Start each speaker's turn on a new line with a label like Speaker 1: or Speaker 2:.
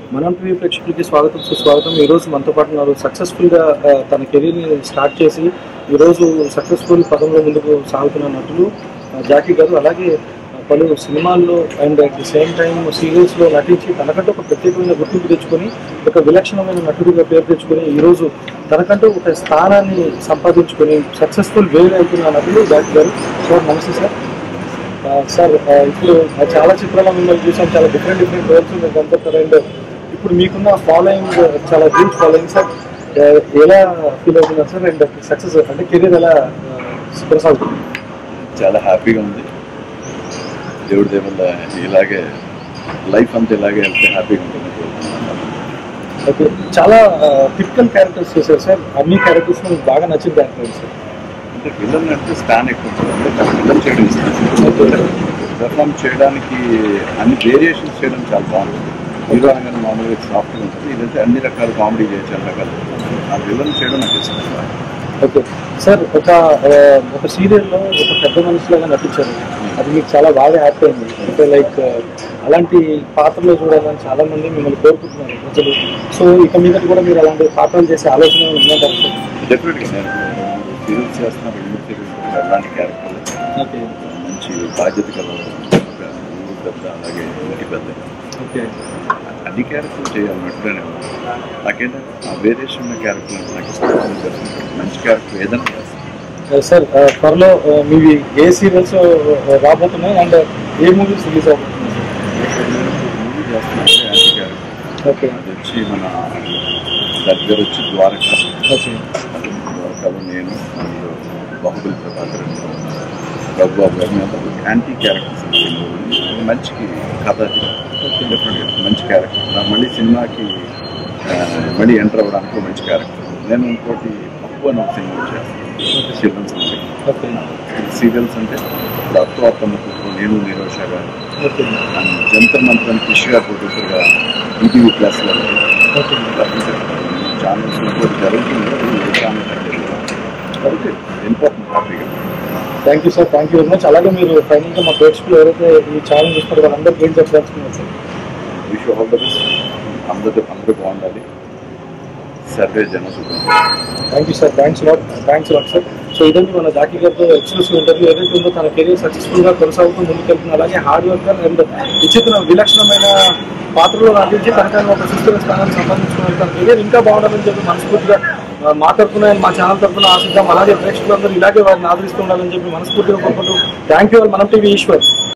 Speaker 1: మనం టీవీ ప్రేక్షకులకి స్వాగతం సుస్వాగతం ఈరోజు మనతో పాటు ఉన్నారు సక్సెస్ఫుల్గా ఆ, తన కెరీర్ని స్టార్ట్ చేసి ఈరోజు సక్సెస్ఫుల్ పదంలో ముందుకు సాగుతున్న నటులు ఆ, జాకీ గారు అలాగే ఆ, పలు సినిమాల్లో and at the same time సీరియల్స్లో నటించి తనకంటూ ఒక ప్రత్యేకమైన గుర్తింపు తెచ్చుకొని ఒక విలక్షణమైన నటుడిగా పేరు తెచ్చుకొని ఈరోజు తనకంటూ ఒక స్థానాన్ని సంపాదించుకొని సక్సెస్ఫుల్ వే అవుతున్న నటులు జాకీ గారు సార్ నమస్తే సార్ ఆ, సార్ ఆ, ఇప్పుడు ఆ, చాలా చిత్రాల్లో మిమ్మల్ని చూసాం చాలా డిఫరెంట్ డిఫరెంట్ రోల్స్ మీరు కనపడతారు అండ్ ఇప్పుడు మీకున్న ఫాలోయింగ్ చాలా హ్యూజ్ ఫాలోయింగ్ సార్ ఆ, ఎలా ఫీల్ అవుతున్నారు సార్ అండ్ సక్సెస్ అంటే కెరీర్ ఎలా ఆ, కొనసాగుతుంది
Speaker 2: చాలా హ్యాపీగా ఉంది దేవుడి దేవుళ్ళ ఇలాగే లైఫ్ అంతా ఇలాగే వెళ్తే హ్యాపీగా ఉంటుంది కోరుకుంటున్నాను.
Speaker 1: ఓకే చాలా టిపికల్ క్యారెక్టర్స్ చేశారు సార్ అన్ని క్యారెక్టర్స్ మీకు బాగా నచ్చిన క్యారెక్టర్ సార్
Speaker 2: అంటే విలన్ అంటే స్టాన్ ఎక్కువ ఉంటుంది. అంటే తను విలన్ చేయడం ఇష్టం పెర్ఫామ్ చేయడానికి అన్ని వేరియేషన్స్ చేయడం చాలా బాగుంటుంది హీరో అనగానే మామూలుగా సాఫ్ట్గా ఉంటుంది ఇదంటే అన్ని రకాల కామెడీ చేయొచ్చు అన్ని రకాలు ఆ విలన్ చేయడం నాకు ఇష్టం
Speaker 1: ఓకే సార్ ఒక ఆ, ఒక సీరియల్లో ఒక పెద్ద మనిషిలాగా నటించారు అది మీకు చాలా బాగా హ్యాపీ అయింది అంటే లైక్ అలాంటి పాత్రలు చూడాలని చాలా మంది మిమ్మల్ని కోరుకుంటున్నారు ప్రజలు సో ఇక మీద కూడా మీరు అలాంటి పాత్రలు చేసే ఆలోచన ఉందంటారు సార్
Speaker 2: డెఫినెట్గా నేను సీరియల్స్ చేస్తున్నా రెండు మూడు సీరియల్స్ అలాంటి క్యారెక్టర్లు
Speaker 1: ఓకే
Speaker 2: మంచి బాధ్యత కల ఒక ఊరు పెద్ద అలాగే ఇంటి పెద్ద
Speaker 1: ఓకే
Speaker 2: అన్ని క్యారెక్టర్లు చేయాలి నటుడనే నాకేంటంటే ఆ వేరియేషన్ ఉన్న క్యారెక్టర్ అంటే నాకు ఇష్టం మంచి క్యారెక్టర్ ఏదైనా చేస్తాను
Speaker 1: సార్ ఆ, త్వరలో ఆ, మీవి ఏ సీరియల్స్ రాబోతున్నాయి అండ్ ఏ మూవీస్ రిలీజ్ అవబోతున్నాయి
Speaker 2: మూవీ చేస్తున్నాను యాంటీ క్యారెక్టర్
Speaker 1: ఓకే
Speaker 2: అది వచ్చి మన దగ్గర వచ్చి ద్వారక
Speaker 1: ఓకే
Speaker 2: ద్వారకలో నేను మరియు బాహుబలి ప్రభాకర్ రఘు బాబు గారు మేము యాంటీ క్యారెక్టర్స్ అది మంచి కథ అది
Speaker 1: ఓకే
Speaker 2: డెఫినెట్గా మంచి క్యారెక్టర్ నాకు మళ్ళీ సినిమాకి ఆ, మళ్ళీ ఎంటర్ అవ్వడానికి ఒక మంచి క్యారెక్టర్ నేను ఇంకోటి పప్పు అని ఒక సినిమా చేస్తాను చిల్డ్రన్స్ మూవీ
Speaker 1: ఓకే
Speaker 2: సీరియల్స్ అంటే ఇప్పుడు అత్తో అత్తమ్మ కూతురు నేను నీరోష గారు
Speaker 1: ఓకే
Speaker 2: అండ్ జంతర్ మంత్రాన్ని కృషి గారు ప్రొడ్యూసర్గా ఈటీవీ ప్లస్లో
Speaker 1: ఓకే
Speaker 2: ఛానల్స్ ఇంకోటి జరుగుతుంది అది ఏ ఛానల్ అంటే కాబట్టి వెళ్ళిపోతుంది హ్యాపీగా
Speaker 1: thank you sir thank you very much అలాగే మీరు ఫైనల్గా మా ప్రేక్షకులు ఎవరైతే ఈ ఛానల్ చూస్తారో వాళ్ళందరికీ ఏం చెప్పదలుచుకున్నారు sir
Speaker 2: wish all the best అందరూ అందరూ బాగుండాలి సర్వే జన సుఖం
Speaker 1: thank you sir thanks lot thanks lot sir so ఇదండి మన జాకీ గారితో ఎక్స్క్లూసివ్ ఇంటర్వ్యూ ఏదైతే ఉందో తన కెరీర్ సక్సెస్ఫుల్ గా కొనసాగుతూ ముందుకెళ్తుంది అలాగే హార్డ్ వర్కర్ అండ్ విచిత్ర విలక్షణమైన పాత్రలో నటించి తనకైనా ఒక సుస్థిర స్థానాన్ని సంపాదించుకున్న తన కెరీర్ ఇంకా బాగుండాలని చెప్పి మనస్ఫూర్తిగా ఆ, మా తరఫున and మా ఛానల్ తరఫున ఆశిద్దాం అలాగే ప్రేక్షకులందరూ ఇలాగే వారిని ఆదరిస్తూ ఉండాలని చెప్పి మనస్ఫూర్తిగా కోరుకుంటూ థ్యాంక్ యూ మనం టీవీ ఈశ్వర్